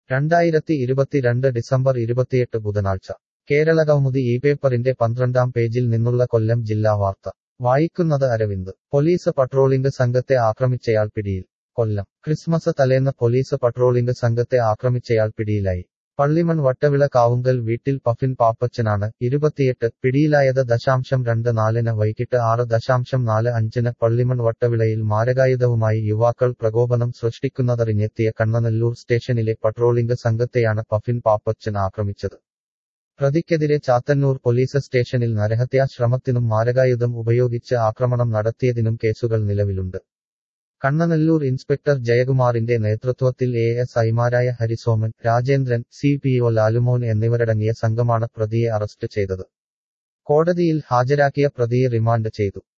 രണ്ടായിരത്തി ഇരുപത്തിരണ്ട് ഡിസംബർ ഇരുപത്തിയെട്ട് ബുധനാഴ്ച കേരളകൗമുദി ഈ പേപ്പറിന്റെ പന്ത്രണ്ടാം പേജിൽ നിന്നുള്ള കൊല്ലം ജില്ലാ വാർത്ത വായിക്കുന്നത് അരവിന്ദ് പോലീസ് പട്രോളിംഗ് സംഘത്തെ ആക്രമിച്ചയാൾ പിടിയിൽ കൊല്ലം ക്രിസ്മസ് തലേന്ന് പോലീസ് പട്രോളിംഗ് സംഘത്തെ ആക്രമിച്ചയാൾ പിടിയിലായി പള്ളിമൺ വട്ടവിള കാവുങ്കൽ വീട്ടിൽ പഫിൻ പാപ്പച്ചനാണ് ഇരുപത്തിയെട്ട് പിടിയിലായത് ദശാംശം രണ്ട് നാലിന് വൈകിട്ട് ആറ് ദശാംശം നാല് അഞ്ചിന് പള്ളിമൺ വട്ടവിളയിൽ മാരകായുധവുമായി യുവാക്കൾ പ്രകോപനം സൃഷ്ടിക്കുന്നതറിഞ്ഞെത്തിയ കണ്ണനല്ലൂർ സ്റ്റേഷനിലെ പട്രോളിംഗ് സംഘത്തെയാണ് പഫിൻ പാപ്പച്ചൻ ആക്രമിച്ചത് പ്രതിക്കെതിരെ ചാത്തന്നൂർ പോലീസ് സ്റ്റേഷനിൽ നരഹത്യാ ശ്രമത്തിനും മാരകായുധം ഉപയോഗിച്ച് ആക്രമണം നടത്തിയതിനും കേസുകൾ നിലവിലുണ്ട് കണ്ണനല്ലൂർ ഇൻസ്പെക്ടർ ജയകുമാറിന്റെ നേതൃത്വത്തിൽ എ എസ് ഐമാരായ Harisoman Rajendran C P O Lalumon എന്നിവരടങ്ങിയ സംഘമാണ് പ്രതിയെ അറസ്റ്റ് ചെയ്തത് കോടതിയിൽ ഹാജരാക്കിയ പ്രതിയെ റിമാൻഡ് ചെയ്തു